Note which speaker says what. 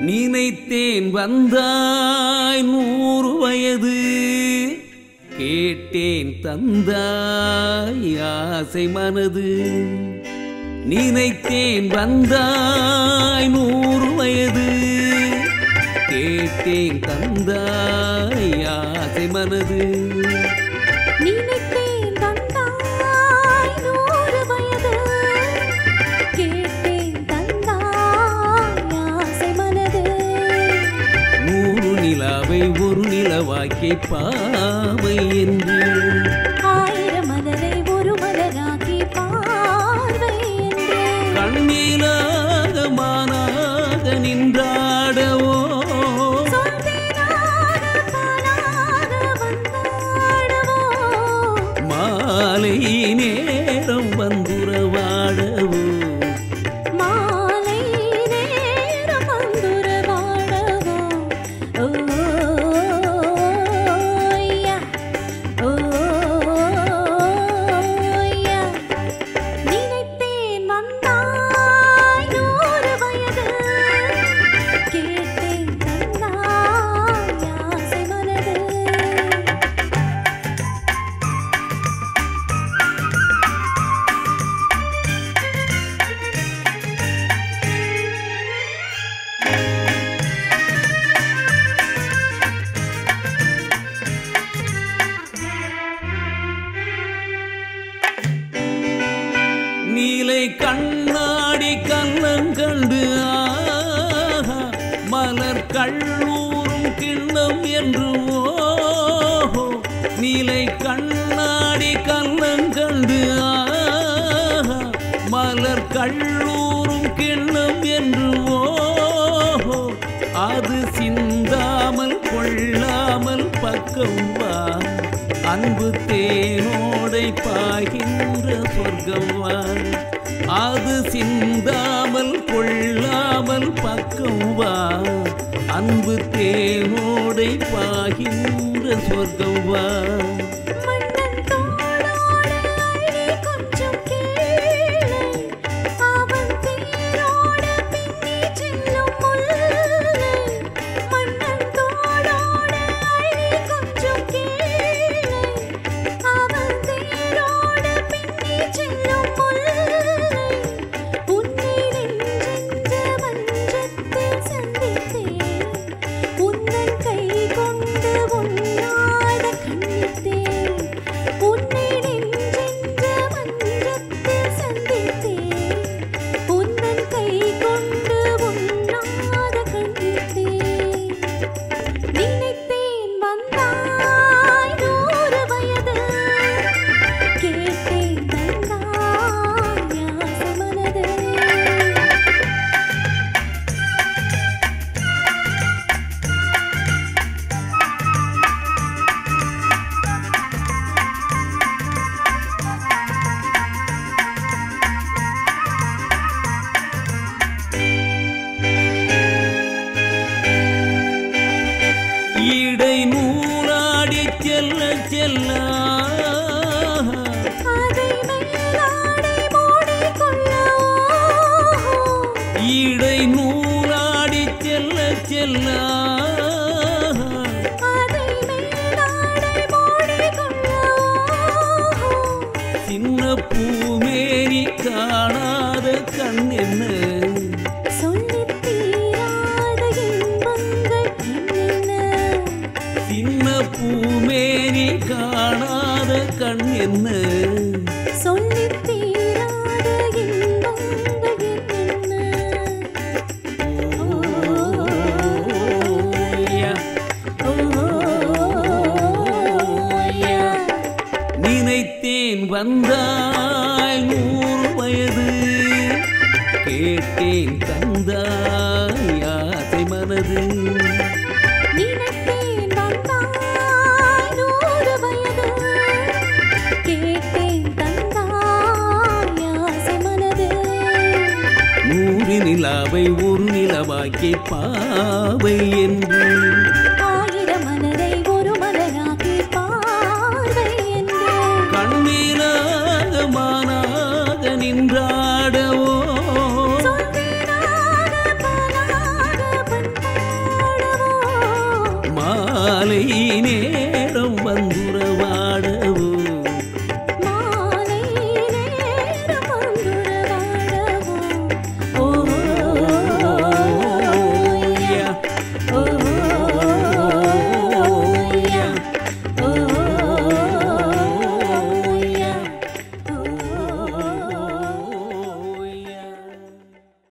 Speaker 1: நினைத்தேன் வந்தாய் நூறு வயது கேட்டேன் தந்தாய் ஆசை மனது நினைத்தேன் வந்தாய் நூறு வயது கேட்டேன் தந்தாய் ஆசை மனது
Speaker 2: நினைத்தேன் வந்தாய் நூறு வயது கேட்டேன் தந்தாய் ஆசை மனது
Speaker 1: நூறு நிலாவை ஒரு நிலவாக்கி பாவை என்று
Speaker 2: ஆயிரம் மலரை ஒரு மலராக்கி பார்வை என்று
Speaker 1: கண்ணீராக மானாக நின்றாடவோ
Speaker 2: சொல்வேனாக பாலாக வந்தாடவோ
Speaker 1: மாலை நேரம் வந்துறவாடவோ
Speaker 2: மாலை நேரம் வந்துறவாடவோ ஓய்யா ஓய்யா நினைத்தேன் வந்தாய் நூறு வயது கேட்டேன் தந்தாய் ஆசை மனது
Speaker 1: நீலை கண்ணாடி கல்லங்கண்டு ஆஹா, மலர் கள்ளூரும் கிண்ணம் என்று ஓஹோ நீலை கண்ணாடி கல்லங்கண்டு ஆஹா, மலர் கள்ளூரும் கிண்ணம் என்று ஓஹோ அது சிந்தாமல் கொள்ளாமல் பக்கம் வா அன்பு தேனோடை பாய்கின்ற சொர்க்கம் வா அது சிந்தாமல் கொள்ளாமல் பக்கம் வா அன்பு தேனோடை பாய்கின்ற சொர்க்கம் வா
Speaker 2: மன்னன் தோளோடு அள்ளி கொஞ்சம் கேளு அவன் தேரோடு பின்னி செல்லும் முல்லை மன்னன் தோளோடு அள்ளி கொஞ்சம் கேளு அவன் தேரோடு பின்னி செல்லும் முல்லை உன்னை நெஞ்சென்ற மன்றத்தில் சந்தித்தேன் உன்னன் கை கொண்டு உன்னாட கண்ணித்தேன் உன்னை நெஞ்சென்ற மன்றத்தில் சந்தித்தேன் உன்னன் கை கொண்டு உன்னாட கண்ணித்தேன் நினைத்தேன் வந்தாய் நூறு வயது கேட்டேன் தந்தாய் ஆசை மனது
Speaker 1: இடை நூலாடி செல்ல செல்ல
Speaker 2: அதை மேலாடை மூடிக்கொள்ளவோ
Speaker 1: இடை நூலாடி செல்ல செல்ல
Speaker 2: அதை மேலாடை மூடிக்கொள்ளவோ
Speaker 1: சின்ன பூமேரி காணாத கண் என்ன
Speaker 2: சொல்லித் தீராத இன்பங்கள் என்னென்ன
Speaker 1: சின்ன பூமேரி காணாத கண் என்ன
Speaker 2: சொல்லித் தீராத இன்பங்கள் என்னென்ன
Speaker 1: ஓய்யா,
Speaker 2: ஓய்யா
Speaker 1: நினைத்தேன் வந்தாய் நூறு வயது கேட்டேன் தந்தாய் ஆசை மனது
Speaker 2: நினைத்தேன் வந்தாய் நூறு வயது கேட்டேன் தந்தாய் ஆசை மனது
Speaker 1: நூறு நிலாவை ஒரு நிலவாக்கி பாவை என்று
Speaker 2: ஆயிரம் மலரை ஒரு மலராக்கி பார்வை என்று
Speaker 1: கண்ணீராக மானாக நின்றார்